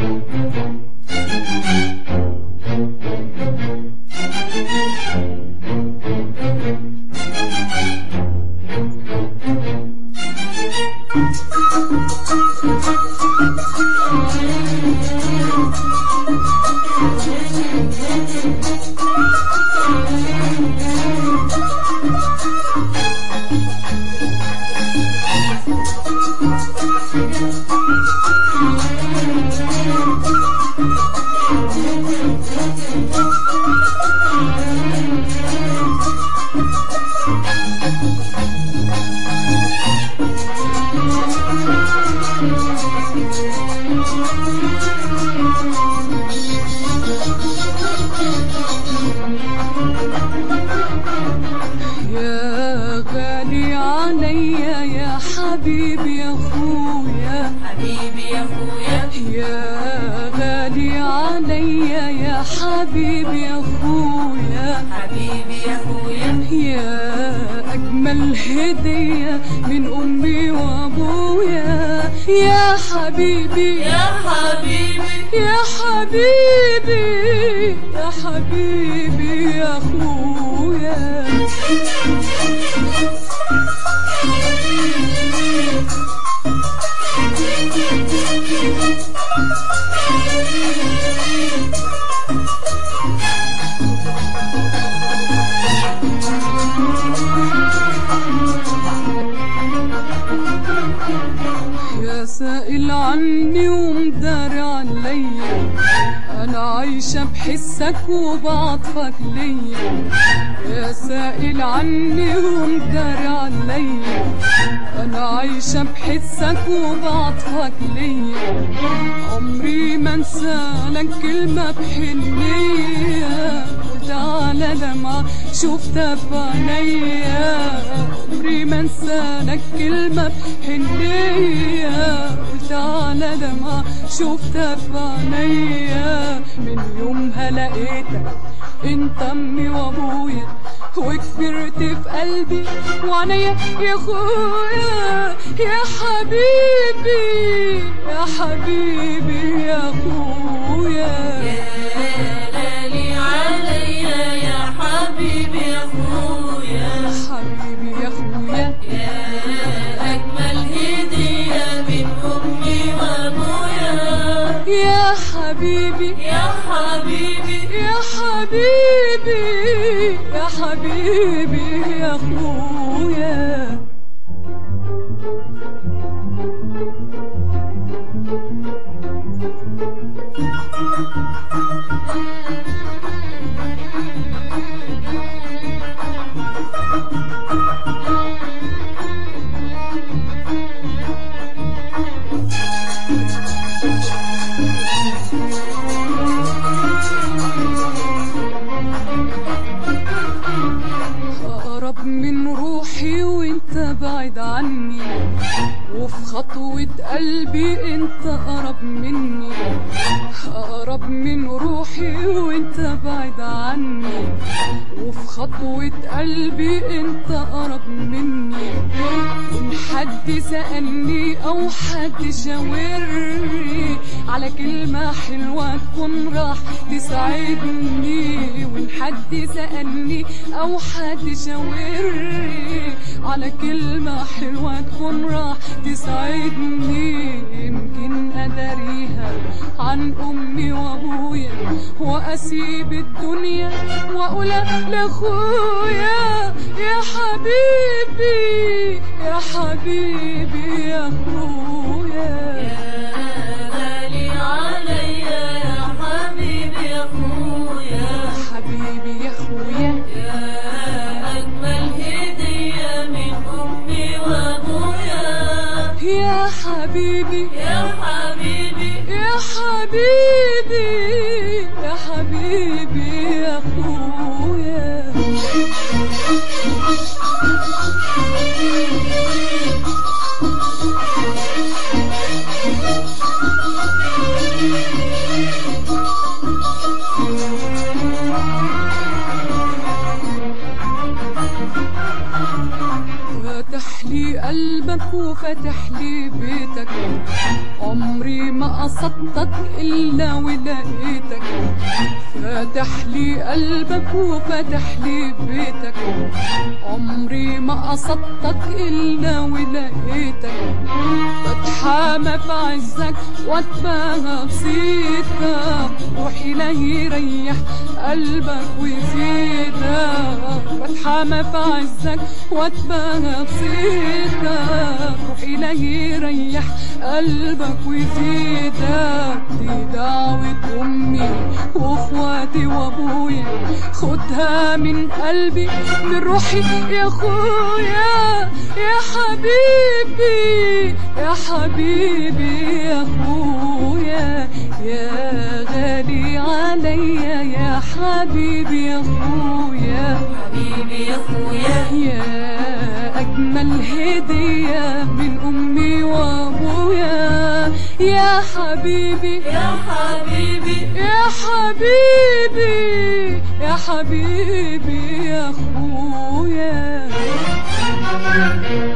يا غالي عليا يا حبيبي يا اخويا حبيبي يا اخويا يا غالي عليا يا حبيبي يا اخويا حبيبي يا اخويا يا أجمل هدية من أمي وأبويا يا حبيبي يا حبيبي يا حبيبي يا حبيبي يا أخويا يا سائل عني ومدار عليا انا عايشة بحسك وبعطفك ليا يا سائل عني ومدار عليا انا عايشة بحسك وبعطفك ليا عمري ما انسالك كلمة بحنية قلت على دمعة شفتها بعينيا عمري ما انسالك كلمة بحنية قلت على دمعة شفتها بعينيا من يومها لقيتك انت امي وابويا وكبرت في قلبي وعينيا يا اخويا يا حبيبي يا حبيبي يا اخويا يا غالي عليا يا حبيبي يا اخويا حبيبي يا اخويا يا اجمل هديه من امي وابويا يا حبيبي يا حبيبي يا حبيبي يا حبيبي يا اخويا أقرب من روحي وانت بعيد عني وفي خطوة قلبي انت أقرب مني أقرب من روحي وانت بعيد عني وفي خطوة قلبي انت أقرب مني إن حد سألني أو حد شاورني على كلمة حلوة تكون راح تساعدني وإن حد سألني أو حد شاورني على كلمة حلوة تكون راح تساعدني يمكن أداريها عن أمي وأبويا وأسيب الدنيا وأقول لأخويا يا حبيبي يا حبيبي يا أخويا يا غالي عليا يا حبيبي يا اخويا حبيبي يا أخويا يا اجمل هديه من امي وابويا يا حبيبي يا حبيبي يا حبيبي يا حبيبي يا أخويا فاتح لي قلبك وفاتح لي بيتك عمري ما قصدتك إلا ولقيتك فاتح لي قلبك وفاتح لي بيتك عمري ما قصدتك إلا ولقيتك بتحامى في عزك واتباهى بصيتك روحي لا يريح قلبك ويفيدك بتحامى في عزك واتباهى بصيتك روحي لا يريح قلبك ويفيدك دي دعوة أمي وإخواتي وأبويا خدها من قلبي من روحي يا أخويا يا حبيبي يا حبيبي يا أخويا يا غالي عليا يا حبيبي يا أخويا حبيبي يا اخويا يا أجمل هدية من أمي وأبويا يا حبيبي يا حبيبي يا حبيبي يا حبيبي يا أخويا